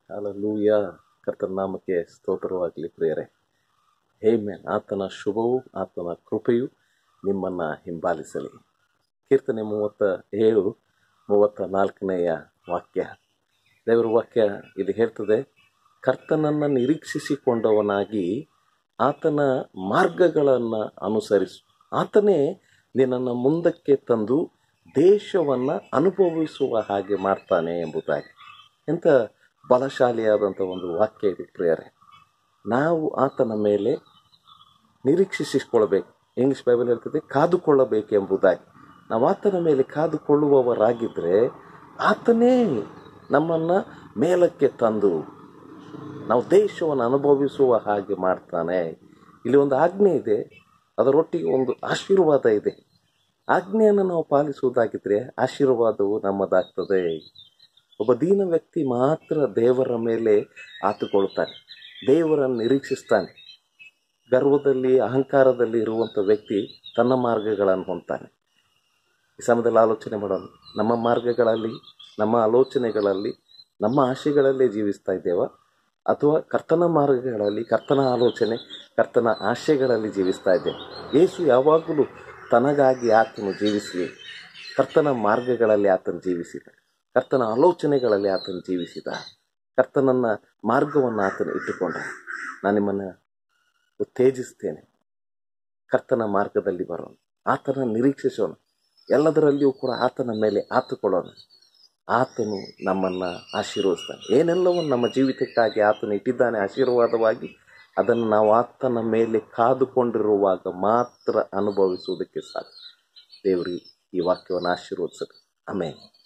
hallelujah ಕರ್ತನ ನಾಮಕ್ಕೆ ಸ್ತೋತ್ರವಾಗಲಿ ಪ್ರಿಯರೇ ಹೇಮೇನ್ ಆತನ ಶುಭವು ಆತನ ಕೃಪೆಯು ನಿಮ್ಮನ್ನು ಹಿಂಬಾಲಿಸಲಿ ಕೀರ್ತನೆ ಮೂವತ್ತ ಏಳು ಮೂವತ್ತ ನಾಲ್ಕನೆಯ ವಾಕ್ಯ ದೇವರ ವಾಕ್ಯ ಇದು ಹೇಳ್ತದೆ ಕರ್ತನನ್ನು ನಿರೀಕ್ಷಿಸಿಕೊಂಡವನಾಗಿ ಆತನ ಮಾರ್ಗಗಳನ್ನು ಅನುಸರಿಸು ಆತನೇ ನಿನ್ನನ್ನು ಮುಂದಕ್ಕೆ ತಂದು ದೇಶವನ್ನು ಅನುಭವಿಸುವ ಹಾಗೆ ಮಾಡ್ತಾನೆ ಎಂಬುದಾಗಿ ಎಂಥ ಬಲಶಾಲಿಯಾದಂಥ ಒಂದು ವಾಕ್ಯ ಇದು ಪ್ರಿಯರೇ ನಾವು ಆತನ ಮೇಲೆ ನಿರೀಕ್ಷಿಸಿಕೊಳ್ಳಬೇಕು ಇಂಗ್ಲಿಷ್ ಬೈಬಲ್ ಹೇಳ್ತದೆ ಕಾದುಕೊಳ್ಳಬೇಕು ಎಂಬುದಾಗಿ ನಾವು ಆತನ ಮೇಲೆ ಕಾದುಕೊಳ್ಳುವವರಾಗಿದ್ದರೆ ಆತನೇ ನಮ್ಮನ್ನು ಮೇಲಕ್ಕೆ ತಂದು ನಾವು ದೇಶವನ್ನು ಅನುಭವಿಸುವ ಹಾಗೆ ಮಾಡ್ತಾನೆ ಇಲ್ಲಿ ಒಂದು ಆಜ್ಞೆ ಇದೆ ಅದರೊಟ್ಟಿಗೆ ಒಂದು ಆಶೀರ್ವಾದ ಇದೆ ಆಜ್ಞೆಯನ್ನು ನಾವು ಪಾಲಿಸುವುದಾಗಿದ್ದರೆ ಆಶೀರ್ವಾದವು ನಮ್ಮದಾಗ್ತದೆ ಒಬ್ಬ ದೀನ ವ್ಯಕ್ತಿ ಮಾತ್ರ ದೇವರ ಮೇಲೆ ಆತುಕೊಳ್ತಾನೆ ದೇವರನ್ನು ನಿರೀಕ್ಷಿಸ್ತಾನೆ ಗರ್ವದಲ್ಲಿ ಅಹಂಕಾರದಲ್ಲಿ ಇರುವಂಥ ವ್ಯಕ್ತಿ ತನ್ನ ಮಾರ್ಗಗಳನ್ನು ಹೊಂತಾನೆ ಈ ಸಮಯದಲ್ಲಿ ಆಲೋಚನೆ ಮಾಡೋಣ ನಮ್ಮ ಮಾರ್ಗಗಳಲ್ಲಿ ನಮ್ಮ ಆಲೋಚನೆಗಳಲ್ಲಿ ನಮ್ಮ ಆಶೆಗಳಲ್ಲೇ ಜೀವಿಸ್ತಾ ಇದ್ದೇವಾ ಅಥವಾ ಕರ್ತನ ಮಾರ್ಗಗಳಲ್ಲಿ ಕರ್ತನ ಆಲೋಚನೆ ಕರ್ತನ ಆಶೆಗಳಲ್ಲಿ ಜೀವಿಸ್ತಾ ಇದ್ದೇವೆ ಯೇಸು ಯಾವಾಗಲೂ ತನಗಾಗಿ ಆತನು ಜೀವಿಸಲಿ ಕರ್ತನ ಮಾರ್ಗಗಳಲ್ಲಿ ಆತನು ಜೀವಿಸಿದ ಕರ್ತನ ಆಲೋಚನೆಗಳಲ್ಲಿ ಆತನು ಜೀವಿಸಿದ ಕರ್ತನನ್ನ ಮಾರ್ಗವನ್ನು ಆತನು ಇಟ್ಟುಕೊಂಡ ನಾನು ನಿಮ್ಮನ್ನು ಉತ್ತೇಜಿಸ್ತೇನೆ ಕರ್ತನ ಮಾರ್ಗದಲ್ಲಿ ಬರೋಣ ಆತನ ನಿರೀಕ್ಷಿಸೋಣ ಎಲ್ಲದರಲ್ಲಿಯೂ ಕೂಡ ಆತನ ಮೇಲೆ ಆತುಕೊಳ್ಳೋಣ ಆತನು ನಮ್ಮನ್ನು ಆಶೀರ್ವದಿಸ್ತಾನೆ ಏನೆಲ್ಲವನ್ನು ನಮ್ಮ ಜೀವಿತಕ್ಕಾಗಿ ಆತನು ಇಟ್ಟಿದ್ದಾನೆ ಆಶೀರ್ವಾದವಾಗಿ ಅದನ್ನು ನಾವು ಆತನ ಮೇಲೆ ಕಾದುಕೊಂಡಿರುವಾಗ ಮಾತ್ರ ಅನುಭವಿಸುವುದಕ್ಕೆ ಸಾಧ್ಯ ದೇವರಿಗೆ ಈ ವಾಕ್ಯವನ್ನು ಆಶೀರ್ವದಿಸಬೇಕು ಆಮೇಲೆ